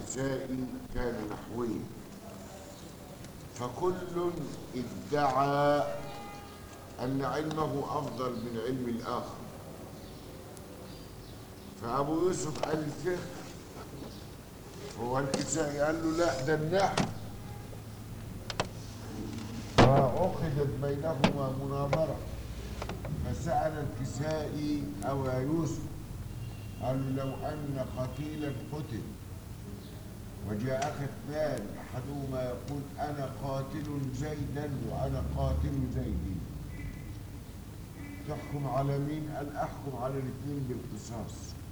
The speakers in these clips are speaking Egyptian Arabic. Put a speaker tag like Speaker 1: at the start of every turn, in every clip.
Speaker 1: الكسائي كان نحويا فكل ادعى أن علمه أفضل من علم الآخر فأبو يوسف قال الفقه هو الكسائي قال له لا ده النحو فعقدت بينهما مناظرة فسأل الكسائي أبا يوسف قال له لو أن قتيلا قتل وجاءك اثنان أحدهما يقول أنا قاتل زيدا وأنا قاتل زيدي تحكم على مين؟ قال أحكم على الاثنين بالقصاص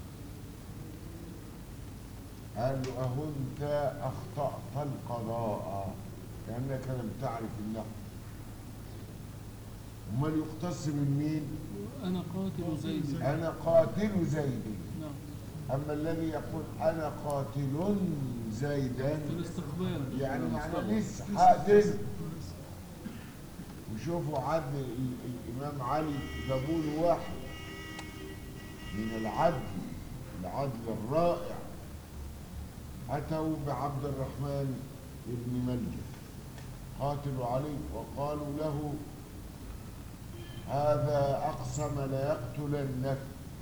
Speaker 1: قال له أهنت أخطأت القضاء لأنك لم تعرف النحو أمال يقتص من مين؟
Speaker 2: أنا قاتل زيد
Speaker 1: أنا قاتل زيدي
Speaker 2: نعم
Speaker 1: أما الذي يقول أنا قاتل زيدا
Speaker 2: في الاستقبال
Speaker 1: يعني معنى لسه حاضر وشوفوا عد ال- الإمام علي جابوا له واحد من العدل العدل الرائع أتوا بعبد الرحمن بن ملجم قاتلوا عليه وقالوا له هذا أقسم ليقتلنك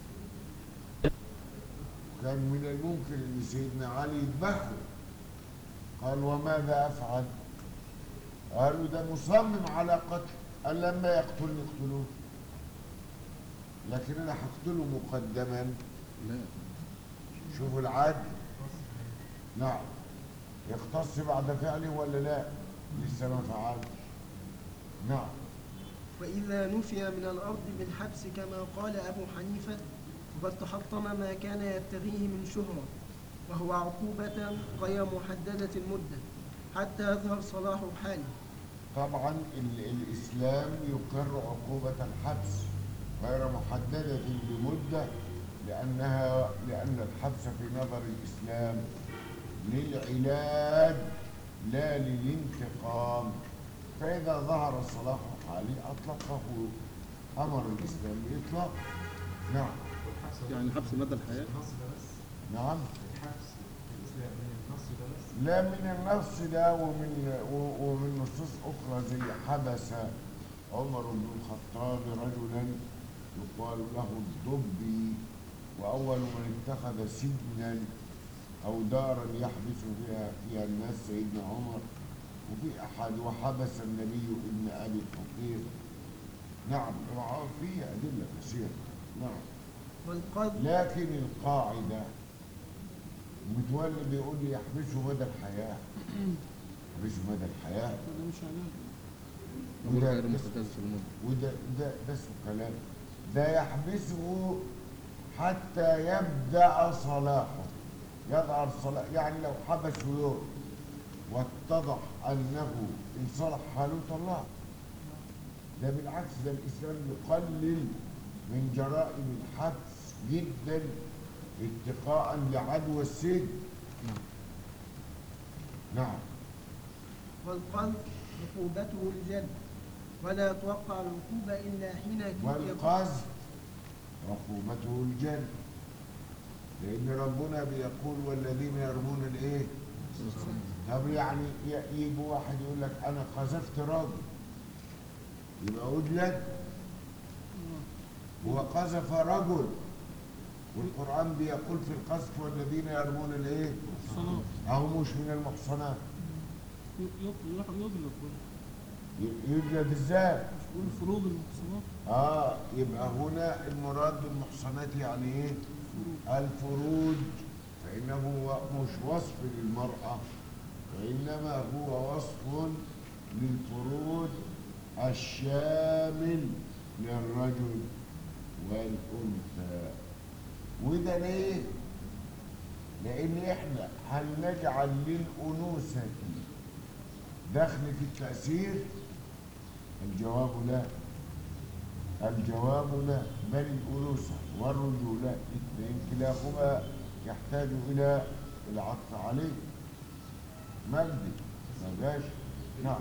Speaker 1: كان من الممكن أن سيدنا علي يذبحه قال وماذا أفعل قالوا ده مصمم على قتل قال لما يقتلني اقتلوه لكن أنا هقتله مقدما
Speaker 3: لا
Speaker 1: شوفوا العدل نعم يختص بعد فعله ولا لا لسه ما فعلش نعم
Speaker 4: وإذا نفي من الأرض بالحبس كما قال أبو حنيفة فقد تحطم ما كان يبتغيه من شهرة وهو عقوبة غير محددة المدة حتى يظهر صلاح حاله
Speaker 1: طبعا ال- الإسلام يقر عقوبة الحبس غير محددة بمدة لأنها لأن الحبس في نظر الإسلام للعلاج لا للانتقام فإذا ظهر صلاح حاله أطلقه أمر الإسلام بإطلاق نعم
Speaker 3: يعني حبس مدى الحياة
Speaker 1: نعم لا من النص ده ومن و- ومن نصوص أخرى زي حبس عمر بن الخطاب رجلا يقال له الضبي وأول من اتخذ سجنا أو دارا يحبس فيها فيها الناس سيدنا عمر وفي أحد وحبس النبي ابن أبي الحقيق نعم طبعاً في أدلة كثيرة نعم
Speaker 4: والقذف
Speaker 1: لكن القاعدة متولي بيقول لي يحبسوا مدى الحياة يحبسوا مدى الحياة
Speaker 2: ده مش علاج
Speaker 3: أمور
Speaker 1: وده
Speaker 3: غير محددة المدة
Speaker 1: وده ده ده اسمه كلام ده يحبسه حتى يبدأ صلاحه يظهر صلاح يعني لو حبسه يوم واتضح أنه إن صلح حاله طلعه ده بالعكس ده الإسلام يقلل من جرائم الحبس جدا اتقاء لعدوى السجن نعم
Speaker 4: والقذف عقوبته الجلد ولا توقع العقوبة إلا حين يكون
Speaker 1: والقذف عقوبته الجنة لأن ربنا بيقول والذين يرمون الإيه؟ طب يعني ي- يجي واحد يقول لك أنا قذفت راجل يبقى أجلد هو قذف رجل والقرآن بيقول في القذف والذين يرمون الإيه؟
Speaker 2: صلاة
Speaker 1: أهو مش من المحصنات
Speaker 2: يطلق
Speaker 1: ي- يجلد إزاي؟
Speaker 2: مش بقول فروض المحصنات
Speaker 1: آه يبقى هنا المراد بالمحصنات يعني إيه؟ الفروج فإنه هو مش وصف للمرأة وإنما هو وصف للفروج الشامل للرجل والأنثى وده ليه؟ لأن إحنا هل نجعل للأنوثة دخل في التأثير؟ الجواب لا الجواب لا بل الأنوثة والرجولة اثنين كلاهما يحتاج إلى العطف عليه مجدي ما جاش نعم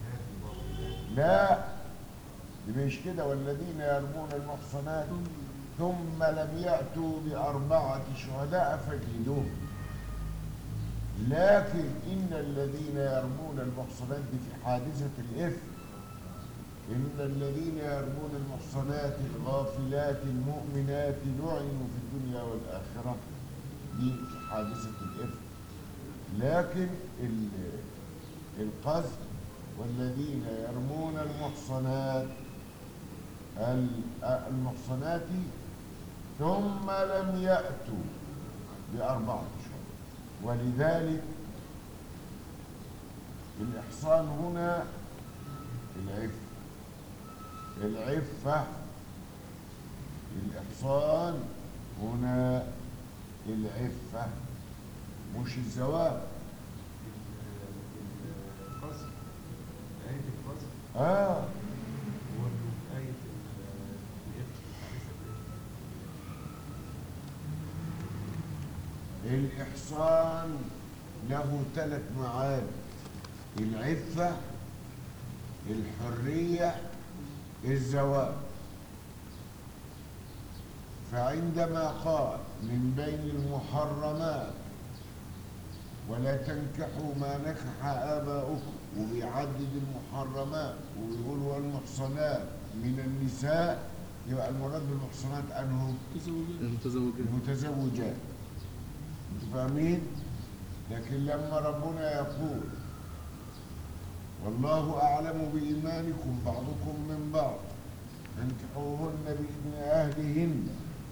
Speaker 1: لا دي مش كده والذين يرمون المحصنات ثم لم يأتوا بأربعة شهداء فجلدوهم لكن إن الذين يرمون المحصنات دي في حادثة الإثم إن الذين يرمون المحصنات الغافلات المؤمنات لعنوا في الدنيا والآخرة دي في حادثة الإثم لكن ال- القذف والذين يرمون المحصنات ال- المحصنات ثم لم يأتوا بأربعة شهور ولذلك الإحصان هنا العفة العفة الإحصان هنا العفة مش الزواج
Speaker 5: القصر آية القصر
Speaker 1: آه
Speaker 5: هو آية الإفك حادثة الإفك
Speaker 1: الإحصان له ثلاث معاني العفة الحرية الزواج فعندما قال من بين المحرمات ولا تنكحوا ما نكح آباؤكم وبيعدد المحرمات ويقول والمحصنات من النساء يبقى المراد بالمحصنات أنهم
Speaker 2: تزوجات
Speaker 3: المتزوجين
Speaker 1: المتزوجات انتوا فاهمين لكن لما ربنا يقول والله اعلم بايمانكم بعضكم من بعض فانكحوهن باذن اهلهن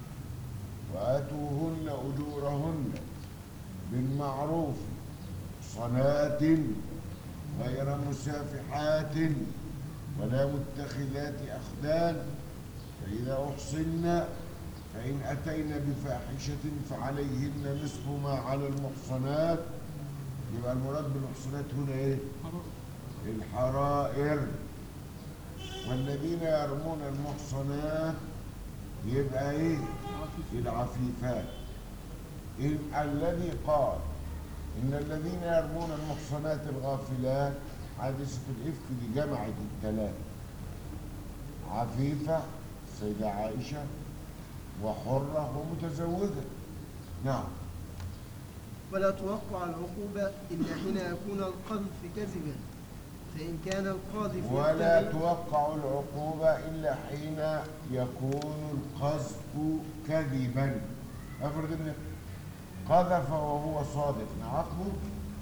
Speaker 1: واتوهن اجورهن بالمعروف صلاه غير مسافحات ولا متخذات اخدان فاذا احصن فإن أتينا بفاحشة فعليهن نصف ما على المحصنات يبقى المراد بالمحصنات هنا إيه؟
Speaker 2: حرام
Speaker 1: الحرائر والذين يرمون المحصنات يبقى إيه؟
Speaker 2: عفيف
Speaker 1: العفيفات إن الذي قال إن الذين يرمون المحصنات الغافلات حادثة الإفك دي جمعت الثلاثة عفيفة سيدة عائشة وحرة ومتزوجة نعم
Speaker 4: ولا توقع العقوبة إلا حين يكون القذف كذبا فإن كان القاذف
Speaker 1: ولا
Speaker 4: يتهم-
Speaker 1: توقع العقوبة إلا حين يكون القذف كذبا افرض ان قذف وهو صادق نعاقبه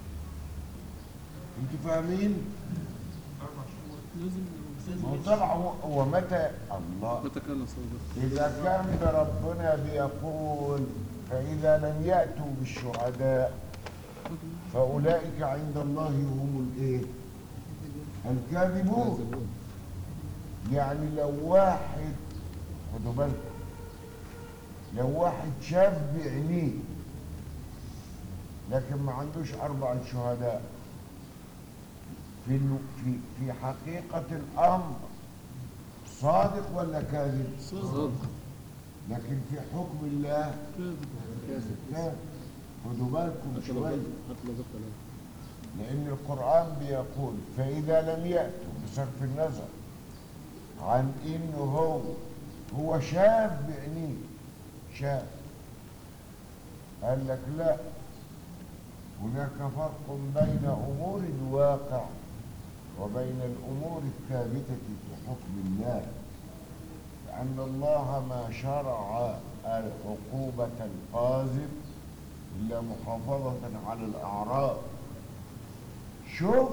Speaker 1: انتوا فاهمين؟
Speaker 5: أربع شهور
Speaker 2: لازم
Speaker 1: ما هو
Speaker 2: لازم
Speaker 1: طبعا هو- هو متى الله
Speaker 3: متى كان صادق
Speaker 1: إذا كان ربنا بيقول فإذا لم يأتوا بالشهداء فأولئك عند الله هم الإيه؟ الكاذبون يعني لو واحد خدوا بالكم لو واحد شاف بعينيه لكن ما عندوش أربعة شهداء في الو- في في حقيقة الأمر صادق ولا كاذب؟
Speaker 3: صادق
Speaker 1: لكن في حكم الله
Speaker 2: كاذب
Speaker 1: كاذب خدوا بالكم
Speaker 3: حتى لو
Speaker 1: شوية
Speaker 3: ذكر حتى لو ذكر له.
Speaker 1: لأن القرآن بيقول فإذا لم يأتوا بصرف النظر عن إنه هو هو شاف بعينيه شاف قال لك لا هناك فرق بين أمور الواقع وبين الأمور الثابتة في حكم الله لأن الله ما شرع العقوبة القاذف إلا محافظة على الأعراض شوف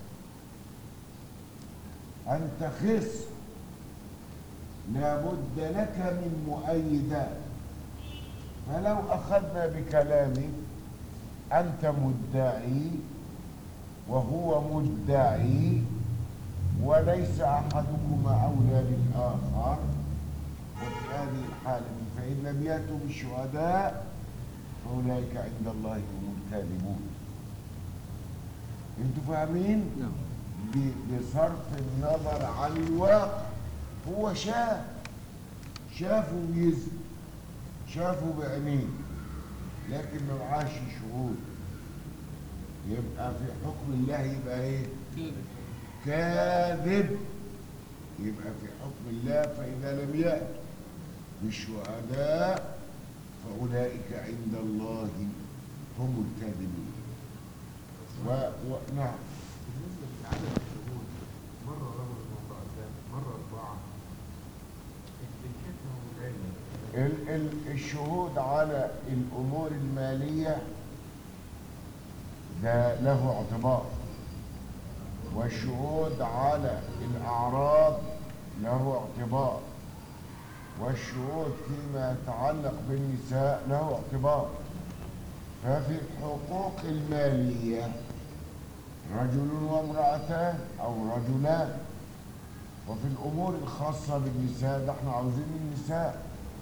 Speaker 1: أنت خص لابد لك من مؤيدات فلو أخذنا بكلامك أنت مدعي وهو مدعي وليس أحدكما أولى بالآخر وفي هذه الحالة فإن لم يأتوا بالشهداء فأولئك عند الله هم الكاذبون انتوا فاهمين؟
Speaker 3: نعم
Speaker 1: ب- بصرف النظر عن الواقع هو شاف شافه بيزن شافه بعينيه لكن ما معاش شهود يبقى في حكم الله يبقى ايه
Speaker 2: كاذب
Speaker 1: كاذب يبقى في حكم الله فإذا لم يأت بالشهداء فأولئك عند الله هم الكاذبون و... و... نعم
Speaker 5: بالنسبة لعدد الشهود مرة رجل وامرأتان مرة أربعة الكلمة والعلم
Speaker 1: ال... ال... الشهود على الأمور المالية ده له اعتبار والشهود على الأعراض له اعتبار والشهود فيما يتعلق بالنساء له اعتبار ففي الحقوق المالية رجل وامرأتان أو رجلان وفي الأمور الخاصة بالنساء ده احنا عاوزين النساء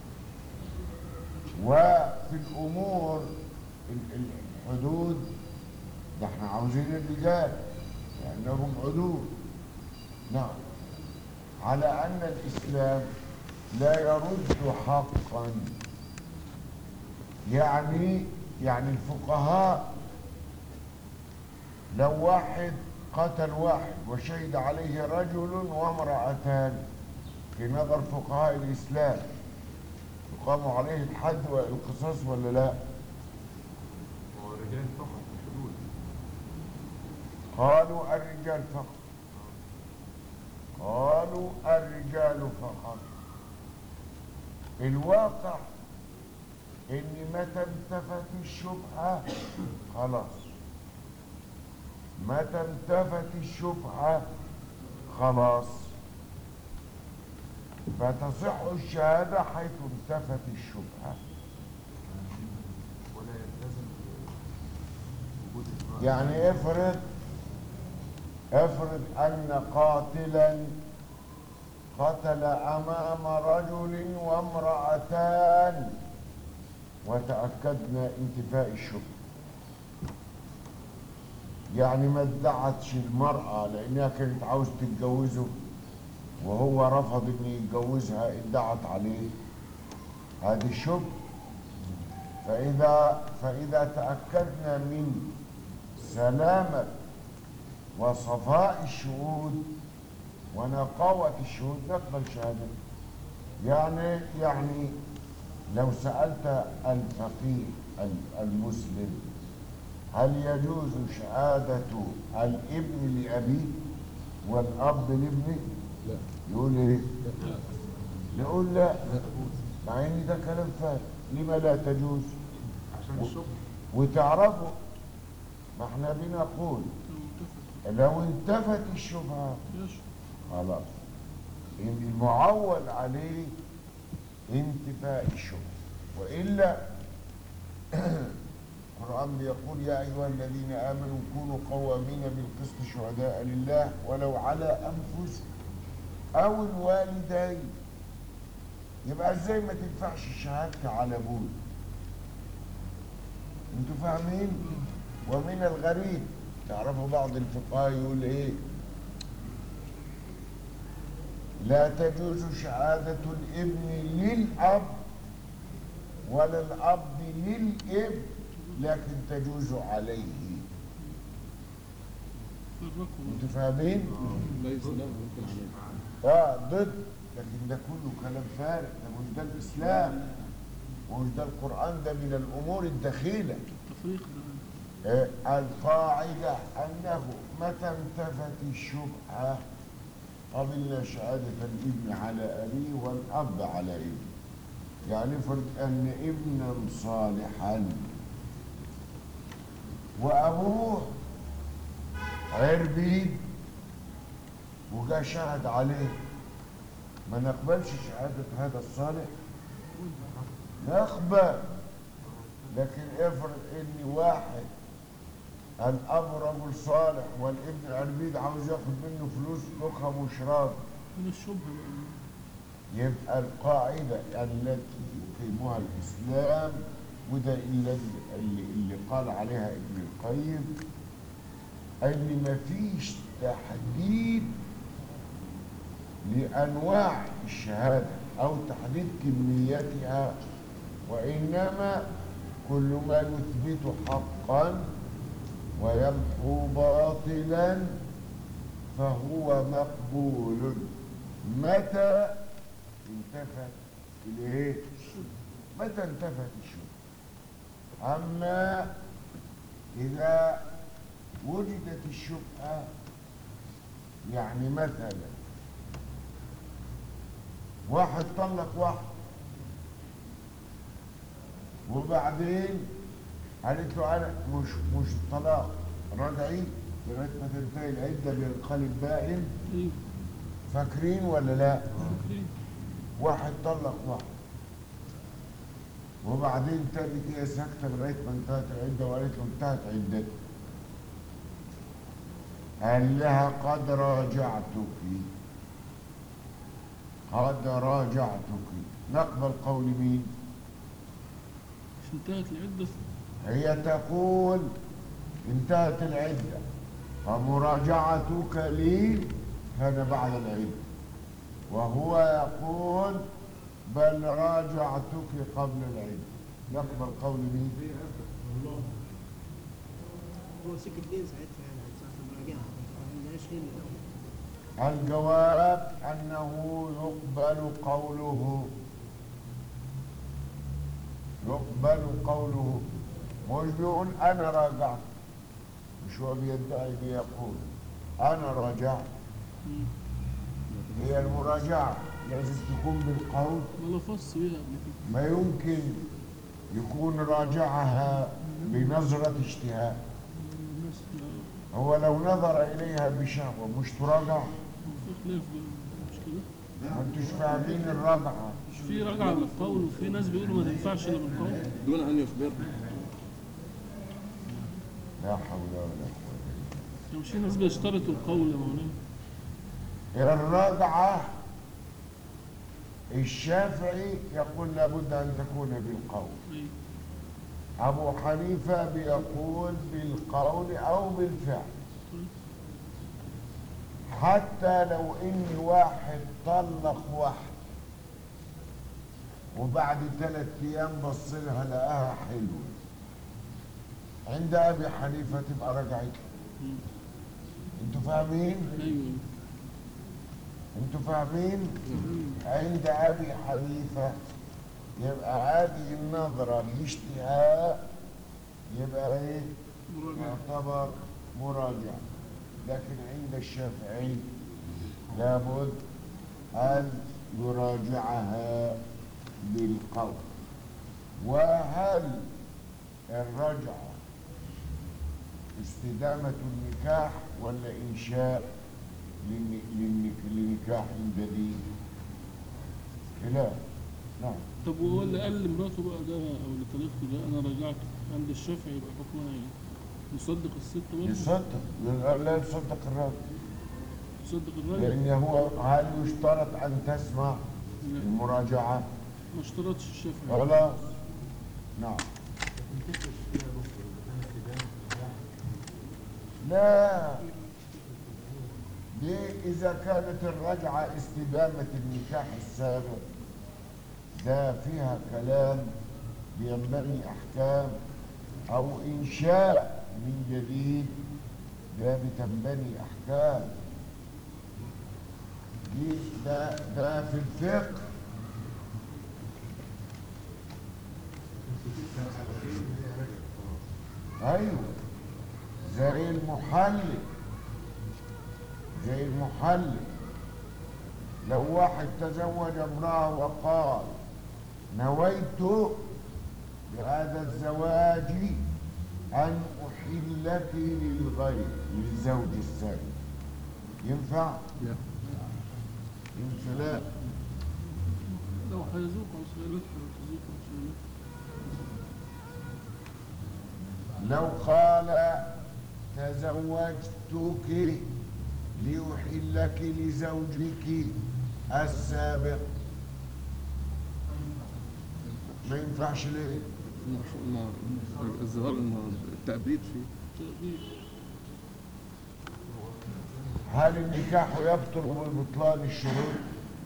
Speaker 1: وفي الأمور ال- ال- الحدود ده احنا عاوزين الرجال لأنهم حدود نعم على أن الإسلام لا يرد حقا يعني يعني الفقهاء لو واحد قتل واحد وشهد عليه رجل وامرأتان في نظر فقهاء الإسلام يقام عليه الحد والقصاص ولا لا؟
Speaker 5: هو الرجال فقط الحدود
Speaker 1: قالوا الرجال فقط قالوا الرجال فقط الواقع ان متى انتفت الشبهة خلاص متى انتفت الشبهة خلاص فتصح الشهادة حيث انتفت الشبهة
Speaker 5: ولا يلتزم وجود امرأة
Speaker 1: يعني افرض افرض ان قاتلا قتل امام رجل وامرأتان وتأكدنا انتفاء الشبهة يعني ما ادعتش المرأة لأنها كانت عاوز تتجوزه وهو رفض إن يتجوزها ادعت عليه هذه الشبهة فإذا فإذا تأكدنا من سلامة وصفاء الشهود ونقاوة الشهود نقبل شهادته يعني يعني لو سألت الفقيه ال- المسلم هل يجوز شهادة الابن لأبيه والأب لابنه؟
Speaker 3: لا
Speaker 1: يقول إيه؟
Speaker 3: لا
Speaker 1: نقول لا مع إن ده كلام فارغ لما لا تجوز؟
Speaker 5: عشان الشغل
Speaker 1: وتعرفوا ما احنا بنقول لو انتفت الشبهة خلاص المعول عليه انتفاء الشبهة وإلا القرآن بيقول يا أيها الذين آمنوا كونوا قوامين بالقسط شهداء لله ولو على أنفسكم أو الوالدين يبقى ازاي ما تنفعش شهادتي على ابوي انتوا فاهمين ومن الغريب تعرفوا بعض الفقهاء يقول ايه لا تجوز شهادة الابن للأب ولا الأب للابن لكن تجوز عليه انتوا فاهمين؟
Speaker 3: ليس له ممكن عليه
Speaker 1: اه ضد لكن ده كله كلام فارغ ده مش ده الاسلام ومش ده القران ده من الامور الدخيله
Speaker 2: التفريق ده
Speaker 1: آه القاعده انه متى انتفت الشبهه قبلنا شهاده الابن على ابيه والاب على ابنه يعني فرض ان ابنا صالحا وابوه عربيد وجا شهد عليه ما نقبلش شهادة هذا الصالح نقبل لكن افرض ان واحد الاب رجل صالح والابن عربيد عاوز ياخد منه فلوس طبخه وشراب
Speaker 2: من الشبهة بقى
Speaker 1: يبقى القاعدة التي يقيمها الإسلام وده الذي اللي, اللي قال عليها ابن القيم أن مفيش تحديد لأنواع الشهادة أو تحديد كميتها وإنما كل ما يثبت حقا ويمحو باطلا فهو مقبول متى انتفت الايه متى انتفت الشبهه اما اذا وجدت الشبهه يعني مثلا واحد طلق واحد وبعدين قالت له انا مش مش طلاق رجعي لغايه ما تنتهي العده بينقلب بائن
Speaker 2: ايوه
Speaker 1: فاكرين ولا لا؟
Speaker 2: فاكرين
Speaker 1: واحد طلق واحد وبعدين تاني هي ساكته لغايه ما انتهت العده وقالت له انتهت عدتك قال لها قد راجعتك قد راجعتك نقبل قول مين؟
Speaker 2: مش انتهت العدة
Speaker 1: هي تقول انتهت العدة فمراجعتك لي كان بعد العدة وهو يقول بل راجعتك قبل العدة يقبل قول مين؟
Speaker 4: هو سكت ليه ساعتها يعني ساعة المراجعة ما عندناش ليه من الأول
Speaker 1: الجواب أنه يقبل قوله يقبل قوله مش بيقول أنا راجعت مش هو بيدعي بيقول أنا راجعت
Speaker 2: مم.
Speaker 1: هي المراجعة لازم تكون بالقول
Speaker 2: ما لفظت بيها قبل كده
Speaker 1: ما يمكن يكون راجعها بنظرة اشتهاء
Speaker 2: الناس لا-
Speaker 1: هو لو نظر إليها بشهوة مش تراجع
Speaker 2: في خلاف بقى، مش كده
Speaker 1: ما انتوش فاهمين الرجعة
Speaker 2: مش في رجعة بالقول وفي ناس بيقولوا ما تنفعش الا بالقول
Speaker 3: دون ان يخبر
Speaker 1: لا حول ولا قوة
Speaker 2: يعني مش في ناس بيشترطوا القول يا مولانا
Speaker 1: الرجعة الشافعي يقول لابد أن تكون بالقول
Speaker 2: أيوة.
Speaker 1: أبو حنيفة بيقول بالقول أو بالفعل حتى لو إن واحد طلق واحد وبعد ثلاث أيام بص لها لقاها حلوة عند أبي حنيفة تبقى رجعت
Speaker 2: مم.
Speaker 1: انتوا فاهمين؟
Speaker 2: ايوه
Speaker 1: انتوا فاهمين؟ عند ابي حنيفه يبقى هذه النظره الاشتهاء يبقى ايه؟ يعتبر مراجعه لكن عند الشافعي لابد ان يراجعها بالقول وهل الرجعه استدامه النكاح ولا انشاء لن- لن- لنكاح جديد خلاف نعم
Speaker 2: طب وهو اللي قال لمراته بقى ده او لطليقته ده انا رجعت عند الشافعي يبقى حكمها ايه؟ يصدق الست برضه؟
Speaker 1: يصدق لا يصدق الراجل
Speaker 2: يصدق الراجل؟
Speaker 1: لان هو هل يشترط ان تسمع
Speaker 2: لا
Speaker 1: المراجعه
Speaker 2: ما اشترطش الشافعي
Speaker 1: خلاص نعم لا ليه إذا كانت الرجعة استدامة النكاح السابق ده فيها كلام بينبغي أحكام أو إنشاء من جديد ده بتنبني أحكام دي ده ده في الفقه ايوه زي المحلل زي المحلل لو واحد تزوج امرأة وقال نويت بهذا الزواج أن أحلك للغير للزوج الثاني ينفع؟
Speaker 3: لا
Speaker 1: ينفع لا
Speaker 2: لو هيذوق عصيرتها وتذوق عصيرتها
Speaker 1: لو قال تزوجتك لأحلك لزوجك السابق ما ينفعش ليه؟
Speaker 3: ما- ما- الظهار إنه التأبيد فيه
Speaker 2: تأبيد
Speaker 1: هل النكاح يبطل ببطلان الشروط؟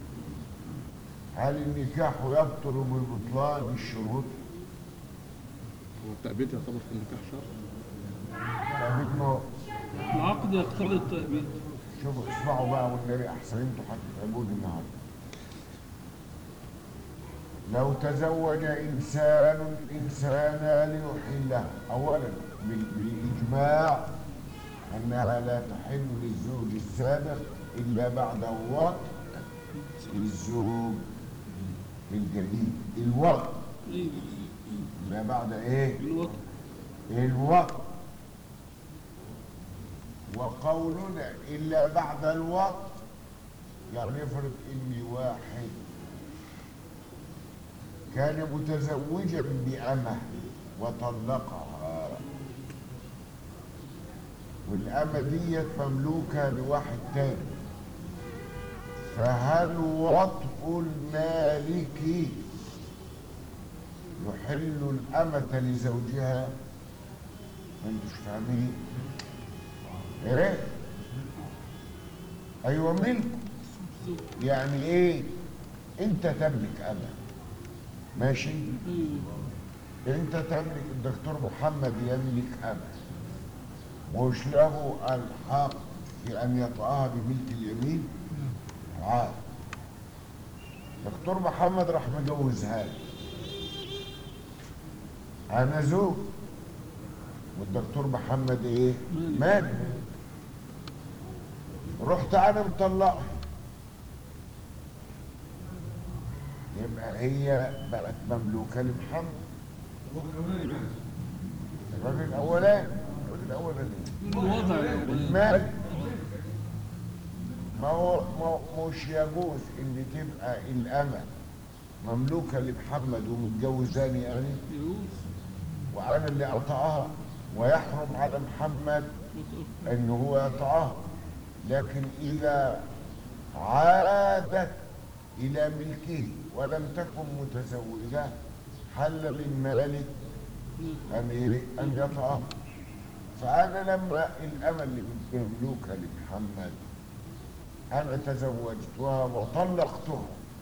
Speaker 1: هل النكاح يبطل ببطلان الشروط؟
Speaker 3: والتأبيد يعتبر في النكاح شرط
Speaker 1: طيب ما
Speaker 2: العقد يقتضي التأبيد
Speaker 1: شوفوا اسمعوا بقى والنبي احسن انتوا هتتعبوني النهارده لو تزوج إنسان إنسانا ليحله أولا بال- بالإجماع أنها لا تحل للزوج السابق إلا بعد وقت الزوج الجديد الوقت
Speaker 2: ايوه
Speaker 1: ما بعد إيه؟
Speaker 2: الوقت
Speaker 1: الوقت وقولنا إلا بعد الوقت يعني افرض إني واحد كان متزوجا بأمه وطلقها والأمة ديت مملوكة لواحد تاني فهل وطء المالك يحل الأمة لزوجها ما انتوش فاهمين ايه ايوه ملك يعني ايه انت تملك انا ماشي
Speaker 2: ايوه
Speaker 1: انت تملك الدكتور محمد يملك انا مش له الحق في ان يطأها بملك اليمين عاد دكتور محمد راح مجوزها لي انا زوج والدكتور محمد ايه
Speaker 2: مالك.
Speaker 1: مالك رحت انا مطلقها يبقى هي بقت مملوكه لمحمد الراجل الاولاني الراجل الاولاني
Speaker 2: الوضع الاولاني
Speaker 1: المال ما هو ما هو مش يجوز ان تبقى الامه مملوكه لمحمد ومتجوزاني يعني
Speaker 2: يجوز
Speaker 1: وانا اللي اطأها ويحرم على محمد
Speaker 2: وتأخر.
Speaker 1: ان هو يطأها لكن اذا عادت الى ملكه ولم تكن متزوجه حل للملك ان إيه؟ ان يطأها فانا لما الامل اللي مملوكه لمحمد انا تزوجتها وطلقتها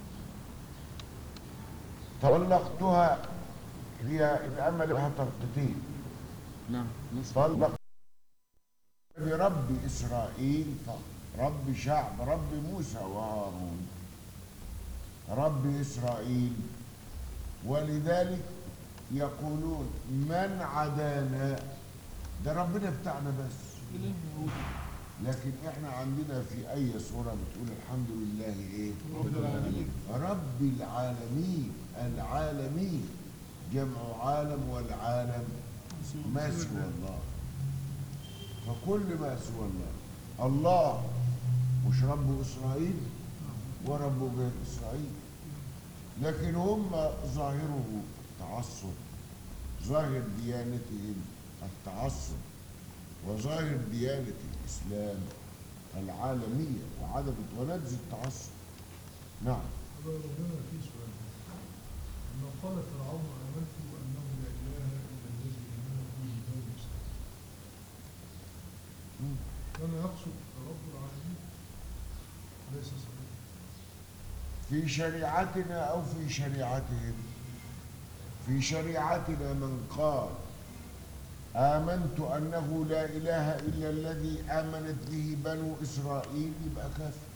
Speaker 1: طلقتها هي الامل لها طلقتين
Speaker 3: نعم نصف
Speaker 1: طلق برب إسرائيل رب شعب رب موسى وهارون رب إسرائيل ولذلك يقولون من عدانا ده ربنا بتاعنا بس
Speaker 2: إله هو.
Speaker 1: لكن احنا عندنا في اي سوره بتقول الحمد لله ايه
Speaker 2: رب العالمين.
Speaker 1: رب العالمين العالمين جمع عالم والعالم ما سوى الله فكل ما سوى الله الله مش رب اسرائيل ورب بني اسرائيل لكن هم ظاهره تعصب ظاهر ديانتهم التعصب وظاهر ديانة الإسلام العالمية وعدم ونبذ التعصب نعم
Speaker 6: هذا ربنا في سؤال لما قال فرعون آمنت أنه لا إله إلا الذي آمنت به بنو إسرائيل
Speaker 1: مم.
Speaker 6: كان يقصد رب العالمين ليس صحيح
Speaker 1: في شريعتنا أو في شريعتهم في شريعتنا من قال آمنت أنه لا إله إلا الذي آمنت به بنو إسرائيل يبقى كافر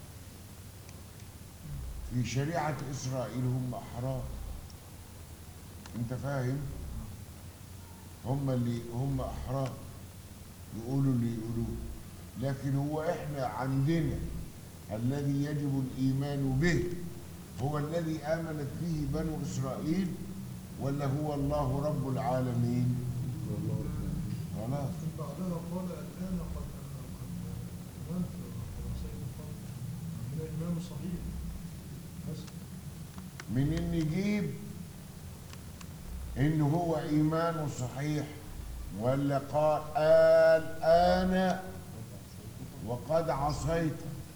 Speaker 1: في شريعة إسرائيل هم أحرار أنت فاهم؟ هم اللي هم أحرار يقولوا اللي يقولوه لكن هو إحنا عندنا الذي يجب الإيمان به هو الذي آمنت به بنو إسرائيل ولا هو الله رب العالمين خلاص
Speaker 6: لكن بعدها قال الآن قد قد آمنت وعصيت قبل من الإيمان صحيح بس
Speaker 1: من ان نجيب ان هو ايمانه صحيح ولا قال الان وقد عصيت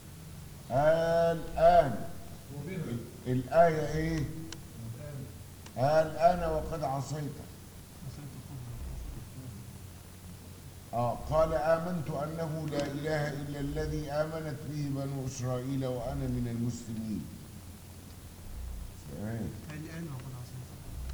Speaker 1: الان ال- الايه ايه الان وقد عصيت آه قال آمنت أنه لا إله إلا الذي آمنت به بنو إسرائيل وأنا من المسلمين تمام.
Speaker 4: الآن وقد عصيت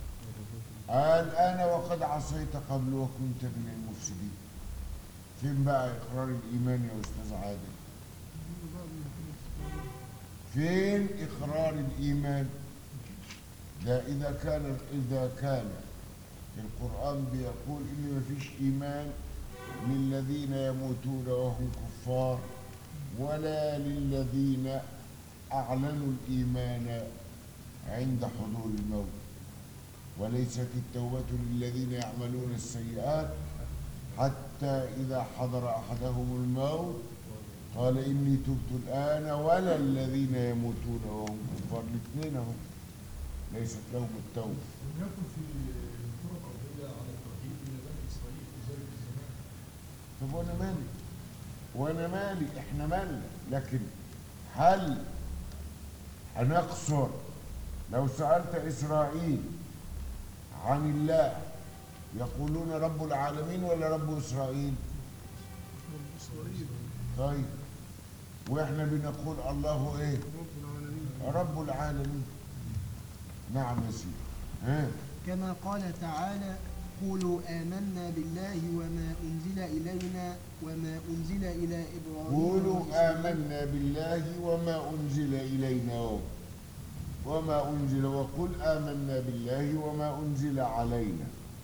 Speaker 1: الآن وقد عصيت قبل وكنت من المفسدين فين بقى إقرار الإيمان يا أستاذ عادل فين إقرار الإيمان ده إذا كان إذا كان القرآن بيقول إن مفيش إيمان للذين يموتون وهم كفار ولا للذين أعلنوا الإيمان عند حضور الموت وليست التوبة للذين يعملون السيئات حتى إذا حضر أحدهم الموت قال إني تبت الآن ولا الذين يموتون وهم كفار الاثنين هم ليست لهم التوبة
Speaker 6: لم يكن في الكرة الأرضية على التوحيد من بني إسرائيل في ذلك الزمان
Speaker 1: طب وانا مالي وانا مالي احنا مالنا لكن هل هنقصر لو سألت إسرائيل عن الله يقولون رب العالمين ولا رب إسرائيل
Speaker 2: رب إسرائيل
Speaker 1: طيب واحنا بنقول الله ايه
Speaker 2: رب العالمين
Speaker 1: رب العالمين نعم يا سيدي ها
Speaker 4: كما قال تعالى قولوا آمنا بالله وما أنزل إلينا وما أنزل إلى إبراهيم
Speaker 1: قولوا
Speaker 4: وإسماعيل
Speaker 1: آمنا بالله وما أنزل إلينا وما أنزل وقل آمنا بالله وما أنزل علينا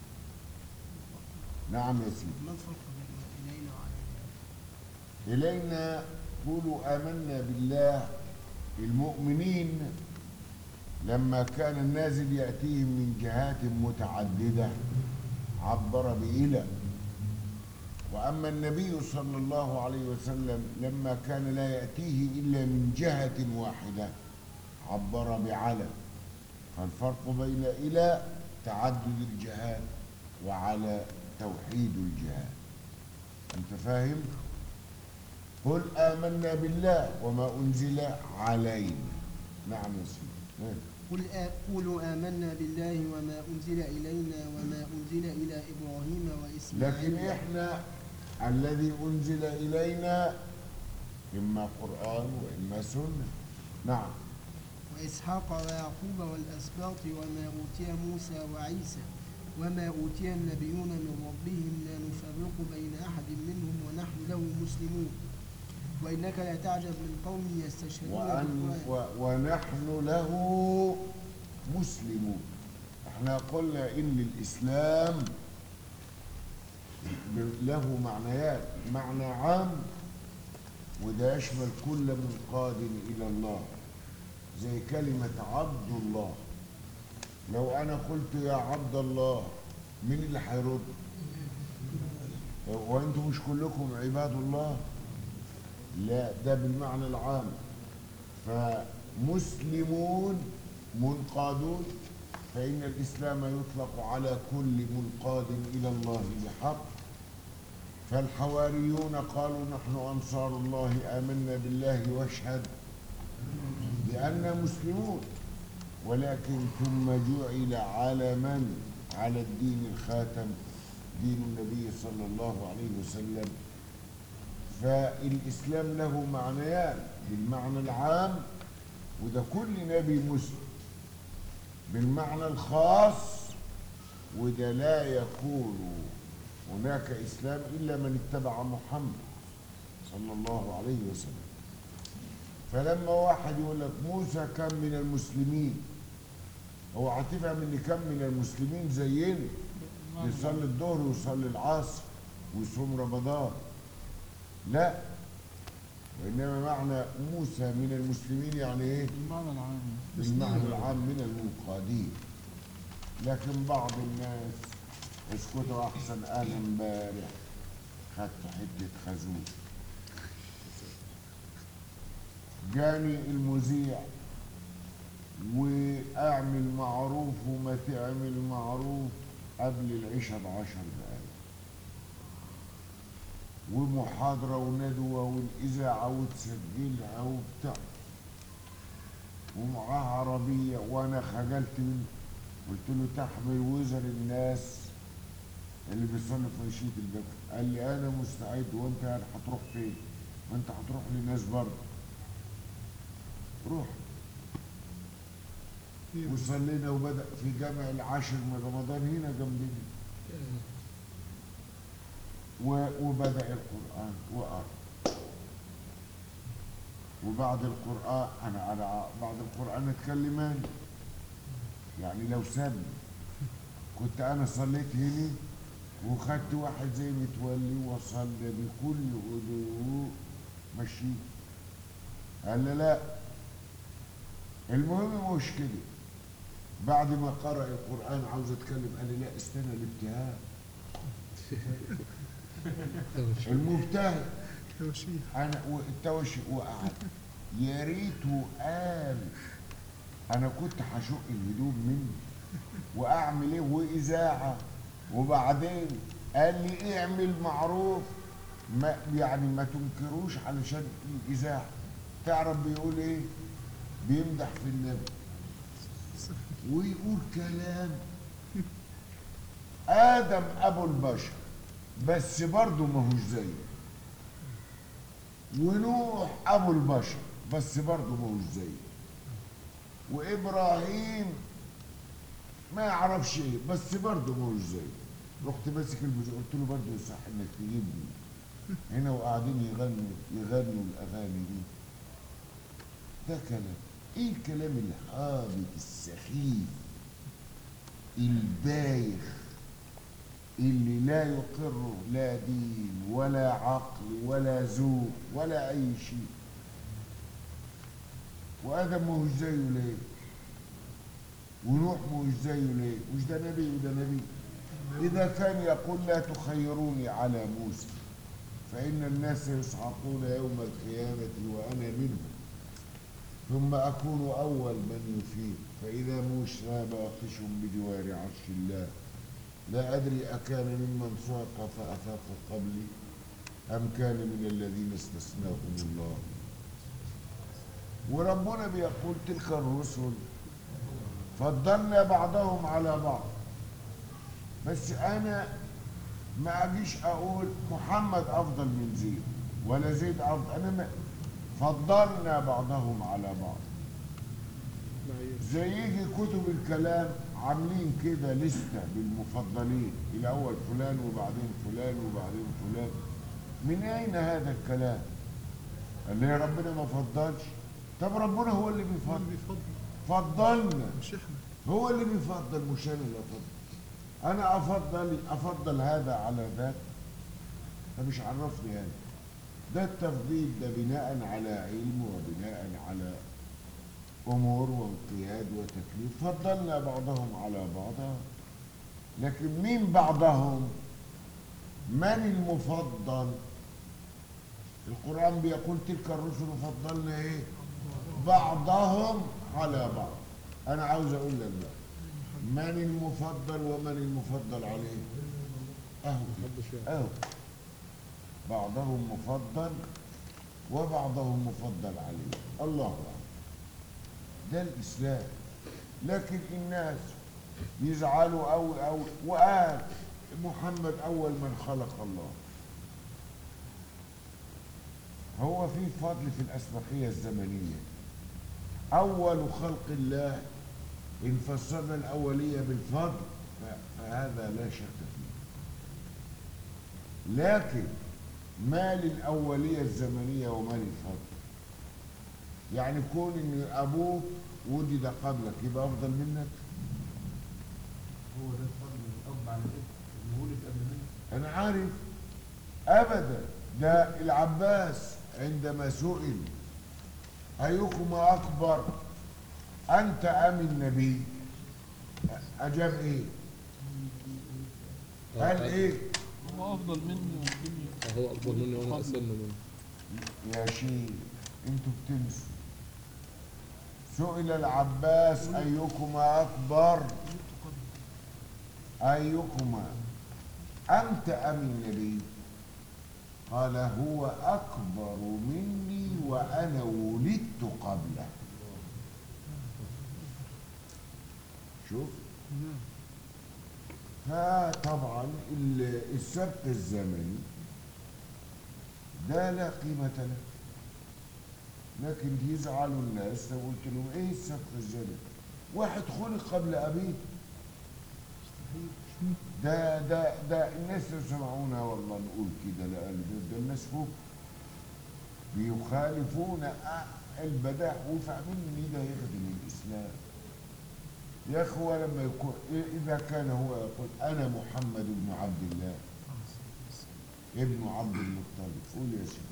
Speaker 1: نعم يا سيدي
Speaker 4: ما الفرق بين إلينا وعلينا؟
Speaker 1: إلينا قولوا آمنا بالله المؤمنين لما كان النازل يأتيهم من جهات متعددة عبر بإلى وأما النبي صلى الله عليه وسلم لما كان لا يأتيه إلا من جهة واحدة عبر بعلى فالفرق بين إلى تعدد الجهات وعلى توحيد الجهات أنت فاهم؟ قل آمنا بالله وما أنزل علينا نعم يا سيدي ها.
Speaker 4: قل آ- قولوا آمنا بالله وما أنزل إلينا وما أنزل إلى إبراهيم وإسماعيل
Speaker 1: لكن إحنا الذي أنزل إلينا إما قرآن وإما سنة نعم
Speaker 4: وإسحاق ويعقوب والأسباط وما أوتي موسى وعيسى وما أوتي النبيون من ربهم لا نفرق بين أحد منهم ونحن له مسلمون وإنك لا تعجب من قوم يستشهدون
Speaker 1: وأن
Speaker 4: بالقرآن
Speaker 1: و ونحن له مسلمون احنا قلنا إن الإسلام له معنيات معنى عام وده يشمل كل منقاد إلى الله زي كلمة عبد الله لو أنا قلت يا عبد الله مين اللي هيرد؟ وأنتم مش كلكم عباد الله؟ لا ده بالمعنى العام فمسلمون منقادون فإن الإسلام يطلق على كل منقاد إلى الله بحق فالحواريون قالوا نحن أنصار الله آمنا بالله واشهد بأننا مسلمون ولكن ثم جعل على من على الدين الخاتم دين النبي صلى الله عليه وسلم فالإسلام له معنيان بالمعنى العام وده كل نبي مسلم بالمعنى الخاص وده لا يكون هناك إسلام إلا من اتبع محمد صلى الله عليه وسلم فلما واحد يقول لك موسى كان من المسلمين هو هتفهم ان كان من المسلمين زينا يصلي الظهر ويصلي العصر ويصوم رمضان لا وإنما معنى موسى من المسلمين يعني إيه؟
Speaker 2: المعنى العام
Speaker 1: بالمعنى العام من المنقادين لكن بعض الناس اسكتوا أحسن أنا امبارح خدت حتة خازوق جاني المذيع واعمل معروف وما تعمل معروف قبل العشاء بعشر دقايق ومحاضرة وندوة والإذاعة وتسجلها وبتاع ومعاها عربية وأنا خجلت منه قلت له تحمل وزر الناس اللي بيصلوا في مشية البكر قال لي أنا مستعد وأنت يعني هتروح فين؟ ما أنت هتروح لناس بره روح وصلينا وبدأ في جامع العاشر من رمضان هنا جنبنا و- وبدأ القرآن وقرأ وبعد القرآن أنا على بعد القرآن اتكلمان يعني لو سابني كنت انا صليت هنا وخدت واحد زي متولي وصلى بكل هدوء مشي قال لي لا المهم مش كده بعد ما قرأ القرآن عاوز اتكلم قال لي لا استنى الابتهال المبتهل
Speaker 6: توشيح
Speaker 1: انا والتوشي وقعد يا ريته قال انا كنت هشق الهدوم مني واعمل ايه واذاعه وبعدين قال لي اعمل معروف ما يعني ما تنكروش علشان الاذاعه تعرف بيقول ايه بيمدح في النبي ويقول كلام ادم ابو البشر بس برضه ماهوش زيه ونوح ابو البشر بس برضه ماهوش زيه وابراهيم ما يعرفش ايه بس برضه ماهوش زيه رحت ماسك الموسيقى قلت له برضه يصح انك تجيبني هنا وقاعدين يغنوا يغنوا الاغاني دي ده كلام ايه الكلام الهابط السخيف البايخ اللي لا يقره لا دين ولا عقل ولا ذوق ولا اي شيء وادم ماهوش زيه ليه ونوح ماهوش زيه ليه مش ده نبي وده نبي اذا كان يقول لا تخيروني على موسى فان الناس يصعقون يوم القيامه وانا منهم ثم أكون أول من يفيد فإذا موسى باطش بجوار عرش الله لا أدري أكان ممن صعق فأفاق قبلي أم كان من الذين استثناهم الله وربنا بيقول تلك الرسل فضلنا بعضهم على بعض بس أنا ما أجيش أقول محمد أفضل من زيد ولا زيد أفضل أنا ما فضلنا بعضهم على بعض زي يجي كتب الكلام عاملين كده لستة بالمفضلين الأول فلان وبعدين فلان وبعدين فلان من أين هذا الكلام؟ اللي هي ربنا ما فضلش طب ربنا هو اللي
Speaker 6: هو
Speaker 1: بيفضل
Speaker 6: اللي بيفضل
Speaker 1: فضلنا
Speaker 6: مش احنا
Speaker 1: هو اللي بيفضل مش انا اللي افضل انا افضل افضل هذا على ذاك ده مش عرفني انا ده التفضيل ده بناء على علم وبناء على امور وانقياد وتكليف فضلنا بعضهم على بعض لكن مين بعضهم من المفضل القرآن بيقول تلك الرسل فضلنا ايه بعضهم على بعض انا عاوز اقول لك بقى من المفضل ومن المفضل عليه اهو اهو بعضهم مفضل وبعضهم مفضل عليه الله أعلم ده الاسلام لكن الناس يزعلوا أوي أوي وقال محمد أول من خلق الله هو في فضل في الأسبقية الزمنية أول خلق الله إن فسرنا الأولية بالفضل فهذا لا شك فيه لكن ما للأولية الزمنية وما للفضل يعني كون إن أبوك وجد قبلك يبقى أفضل منك
Speaker 5: هو ده الفضل الاب على الابن انه ولد قبل منه
Speaker 1: أنا عارف أبدا ده العباس عندما سئل أيكما أكبر أنت أم النبي أجاب إيه قال إيه
Speaker 2: هو افضل مني والدنيا
Speaker 3: هو اكبر مني وانا اسن منه
Speaker 1: يا شيخ انتوا بتنسوا سئل العباس أيكما أكبر أيكما أنت أم النبي قال هو أكبر مني وأنا ولدت قبله شوف فطبعا ال- السبق الزمني ده لا قيمة له لكن يزعلوا الناس لو قلت لهم ايه السبق الزمني واحد خلق قبل أبيه ده ده ده الناس لو سمعونا والله نقول كده لا قال ده, ده الناس فوق بيخالفون أ- البداء وفاهمين ان ده يخدم الاسلام يا اخوة لما يكون اذا كان هو يقول انا محمد بن عبد الله ابن عبد المطلب قول يا سيدي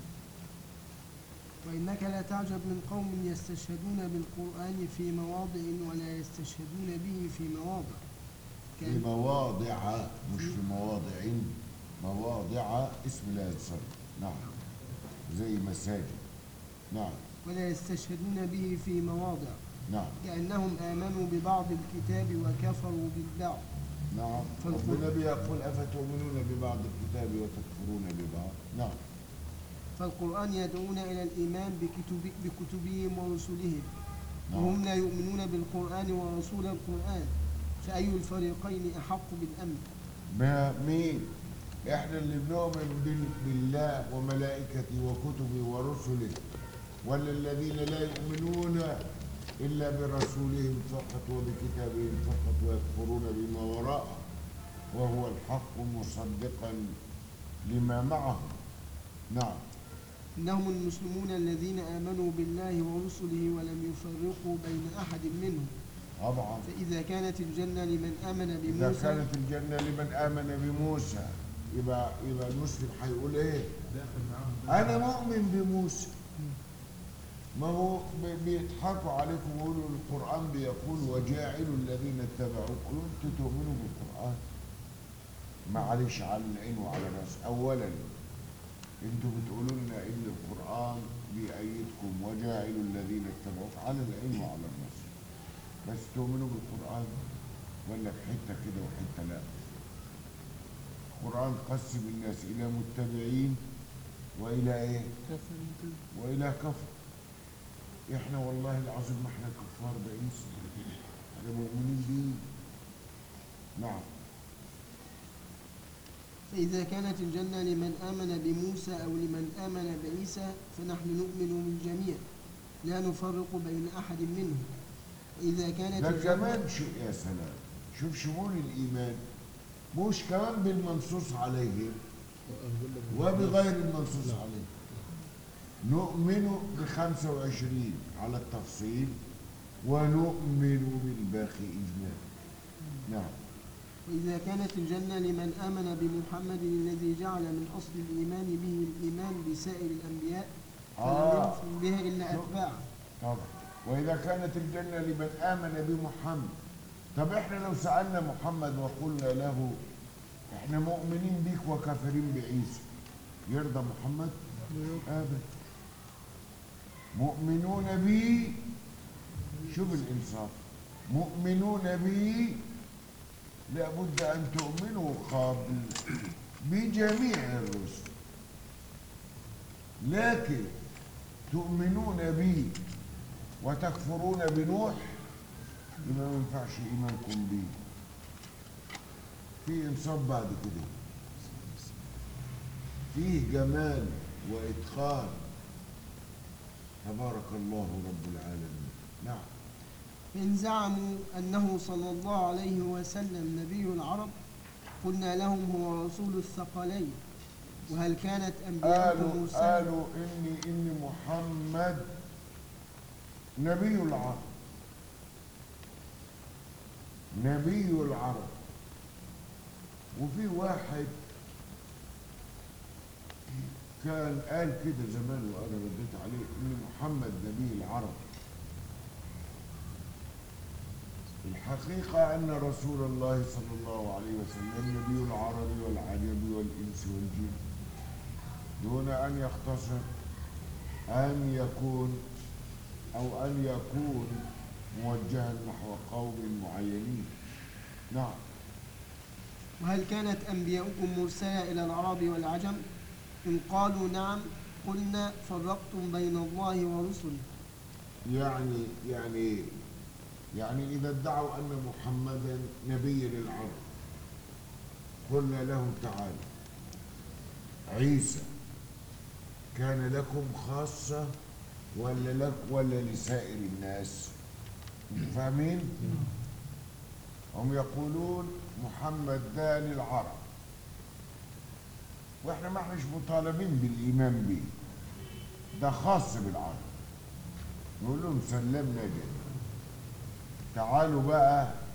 Speaker 4: وإنك لا تعجب من قوم يستشهدون بالقرآن في مواضع ولا يستشهدون به في مواضع
Speaker 1: في
Speaker 4: كان
Speaker 1: مواضع مش في مواضع مواضع اسم لا يتصرف نعم زي مساجد نعم
Speaker 4: ولا يستشهدون به في مواضع
Speaker 1: نعم
Speaker 4: كأنهم آمنوا ببعض الكتاب وكفروا بالبعض
Speaker 1: نعم
Speaker 4: فالقرآن-
Speaker 1: ربنا بيقول أفتؤمنون ببعض الكتاب وتكفرون ببعض نعم
Speaker 4: فالقرآن يدعون إلى الإيمان بكتب بكتبهم ورسلهم
Speaker 1: نعم
Speaker 4: وهم لا يؤمنون بالقرآن ورسول القرآن فأي الفريقين أحق بالأمن
Speaker 1: ما مين احنا اللي بنؤمن بال- بالله وملائكته وكتبه ورسله ولا الذين لا يؤمنون إلا برسولهم فقط وبكتابهم فقط ويكفرون بما وراءه وهو الحق مصدقا لما معه نعم
Speaker 4: إنهم المسلمون الذين آمنوا بالله ورسله ولم يفرقوا بين أحد منهم
Speaker 1: طبعا
Speaker 4: فإذا كانت الجنة لمن آمن
Speaker 1: إذا
Speaker 4: بموسى
Speaker 1: كانت الجنة لمن آمن بموسى يبقى يبقى المسلم هيقول إيه؟
Speaker 5: داخل معاهم
Speaker 1: أنا مؤمن بموسى ما هو بي- بيضحكوا عليكم ويقولوا القرآن بيقول وجاعل الذين اتبعوك قولوا أنتوا تؤمنوا بالقرآن معلش على العين وعلى الراس أولا أنتوا بتقولوا لنا إن القرآن بيأيدكم وجاعل الذين اتبعوك على العين وعلى الراس بس تؤمنوا بالقرآن ولا في حتة كده وحتة لا القرآن قسم الناس إلى متبعين وإلى إيه؟
Speaker 2: كفر كده
Speaker 1: وإلى كفر إحنا والله العظيم ما إحنا كفار بإنس إحنا مؤمنين بيه نعم
Speaker 4: فإذا كانت الجنة لمن آمن بموسى أو لمن آمن بعيسى فنحن نؤمن بالجميع لا نفرق بين أحد منهم وإذا كانت
Speaker 1: ده
Speaker 4: الجنة
Speaker 1: كمان شيء يا سلام شوف شمول الإيمان مش كمان بالمنصوص عليه وبغير المنصوص عليه نؤمن بخمسة وعشرين على التفصيل ونؤمن بالباقي إجمالا نعم
Speaker 4: وإذا كانت الجنة لمن آمن بمحمد الذي جعل من أصل الإيمان به الإيمان بسائر الأنبياء فلم
Speaker 1: آه.
Speaker 4: ينفع بها إلا
Speaker 1: شو-
Speaker 4: أتباعه
Speaker 1: طبعا وإذا كانت الجنة لمن آمن بمحمد طب إحنا لو سألنا محمد وقلنا له إحنا مؤمنين بيك وكافرين بعيسى يرضى محمد؟ أبدا مؤمنون بي شوف الإنصاف مؤمنون بي لابد أن تؤمنوا قبل بجميع الرسل لكن تؤمنون بي وتكفرون بنوح يبقى ما ينفعش ايمانكم بيه في انصاف بعد كده فيه جمال واتقان تبارك الله رب العالمين نعم
Speaker 4: فإن زعموا أنه صلى الله عليه وسلم نبي العرب قلنا لهم هو رسول الثقلين وهل كانت أنبياءكم
Speaker 1: قالوا
Speaker 4: مرسلة
Speaker 1: قالوا اني اني محمد نبي العرب نبي العرب وفي واحد كان قال كده زمان وانا رديت عليه ان محمد نبي العرب الحقيقة أن رسول الله صلى الله عليه وسلم نبي العرب والعجم والإنس والجن دون أن يختصر أن يكون أو أن يكون موجها نحو قوم معينين نعم
Speaker 4: وهل كانت أنبياؤكم مرسلة إلى العرب والعجم إن قالوا نعم قلنا فرقتم بين الله ورسله
Speaker 1: يعني يعني يعني إذا ادعوا أن محمدا نبي للعرب قلنا لهم تعالوا عيسى كان لكم خاصة ولا لك ولا لسائر الناس انتوا فاهمين؟ هم يقولون محمد ده للعرب واحنا ما احناش مطالبين بالايمان به ده خاص بالعرب نقول لهم سلمنا جدا تعالوا بقى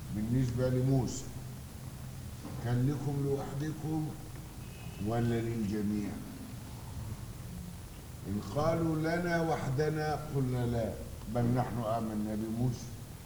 Speaker 1: بالنسبة لموسى كان لكم لوحدكم ولا للجميع إن قالوا لنا وحدنا قلنا لا بل نحن آمنا بموسى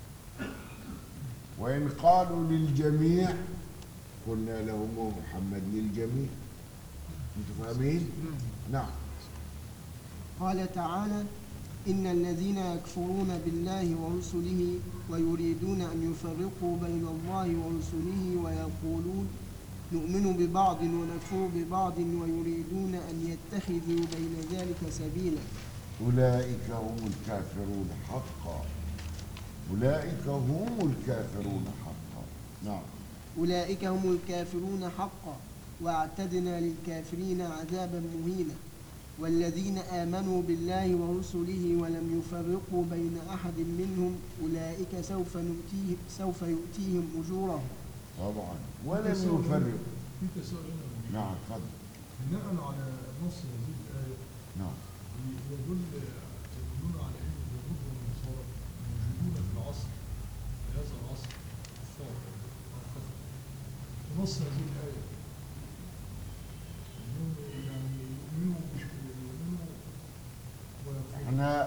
Speaker 1: وإن قالوا للجميع قلنا لهم محمد للجميع انتوا فاهمين؟ نعم
Speaker 4: قال تعالى إن الذين يكفرون بالله ورسله ويريدون أن يفرقوا بين الله ورسله ويقولون نؤمن ببعض ونكفر ببعض ويريدون أن يتخذوا بين ذلك سبيلا
Speaker 1: أولئك هم الكافرون حقا أولئك هم الكافرون حقا نعم
Speaker 4: أولئك هم الكافرون حقا واعتدنا للكافرين عذابا مهينا والذين آمنوا بالله ورسله ولم يفرقوا بين أحد منهم أولئك سوف نؤتيه سوف يؤتيهم أجورهم
Speaker 1: طبعا ولم يفرق
Speaker 6: في تساؤل هنا
Speaker 1: نعم اتفضل
Speaker 6: بناء على نص هذه الآية
Speaker 1: نعم
Speaker 6: يدل يدلون على أن اليهود والنصارى موجودون في العصر في هذا العصر كفار أو كفر في نص هذه الآية إنهم يعني يؤمنوا مش يؤمنوا ويكفرون
Speaker 1: احنا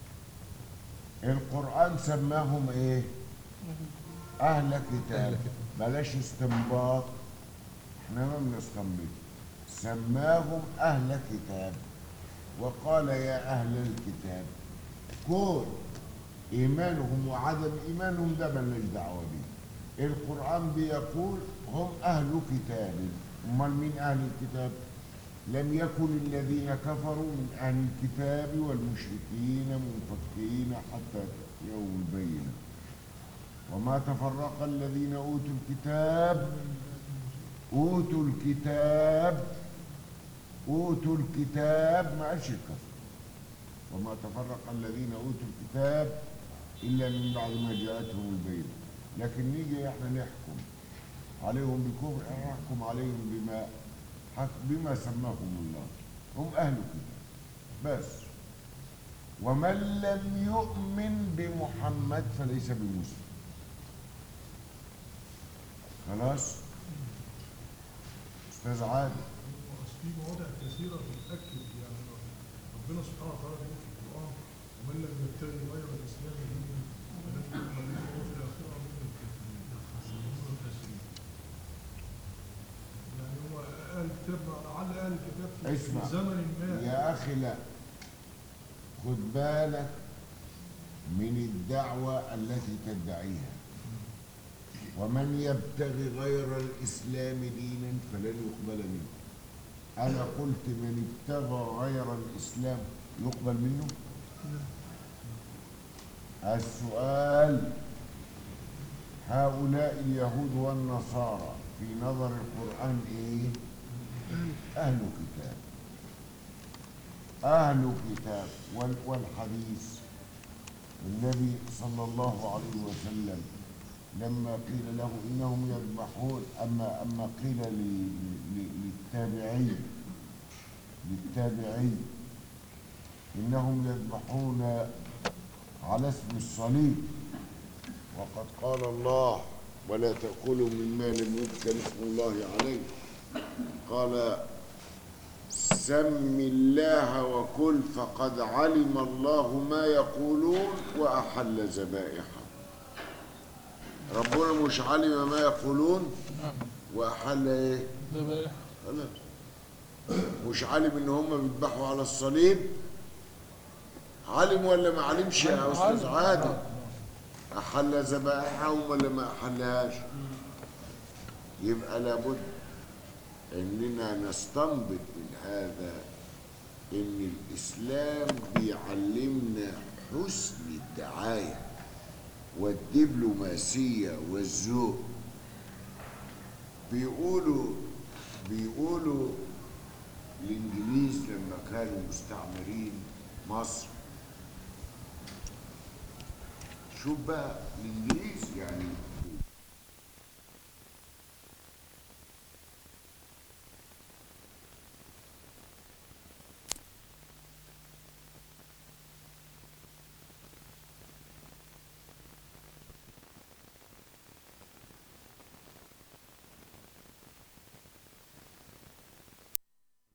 Speaker 1: القرآن سماهم ايه اهل كتاب بلاش استنباط احنا ما بنستنبط سماهم اهل كتاب وقال يا اهل الكتاب كون ايمانهم وعدم ايمانهم ده ملناش دعوه بيه القرآن بيقول هم اهل كتاب امال مين اهل الكتاب لم يكن الذين كفروا من أهل الكتاب والمشركين منفكين حتى يوم البينة وما تفرق الذين أوتوا الكتاب أوتوا الكتاب أوتوا الكتاب ما قالش الكفر وما تفرق الذين أوتوا الكتاب إلا من بعد ما جاءتهم البينة لكن نيجي احنا نحكم عليهم بكفر احنا نحكم عليهم بما حك- بما سماهم الله هم أهل كتاب بس ومن لم يؤمن بمحمد فليس بمسلم خلاص أستاذ عادل
Speaker 6: أصل في مواضع كثيرة بتأكد يعني ربنا سبحانه وتعالى بيقول في القرآن ومن لم يبتغي غير الإسلام دينا فلن يقبل منه وفي الآخرة من الكافرين من الخاسرين يعني هو أهل الكتاب لعل أهل الكتاب في
Speaker 1: اسمع.
Speaker 6: في زمن ما
Speaker 1: يا أخي لا خد بالك من الدعوة التي تدعيها ومن يبتغي غير الإسلام دينا فلن يقبل منه أنا قلت من ابتغى غير الإسلام يقبل منه السؤال هؤلاء اليهود والنصارى في نظر القرآن إيه؟ أهل كتاب أهل كتاب وال- والحديث النبي صلى الله عليه وسلم لما قيل له إنهم يذبحون أما أما قيل ل- ل- للتابعي للتابعي إنهم يذبحون على اسم الصليب وقد قال الله ولا تأكلوا مما لم يذكر اسم الله عليه قال سم الله وكل فقد علم الله ما يقولون وأحل ذبائحهم ربنا مش علم ما يقولون وأحل ايه
Speaker 2: ذبائح
Speaker 1: خلاص مش عالم ان هم بيذبحوا على الصليب علم ولا ما علمش يا استاذ عادل احل ذبائحهم ولا ما احلهاش يبقى لابد اننا نستنبط من هذا ان الاسلام بيعلمنا حسن الدعايه والدبلوماسيه والذوق بيقولوا بيقولوا الانجليز لما كانوا مستعمرين مصر شوف بقى الانجليز يعني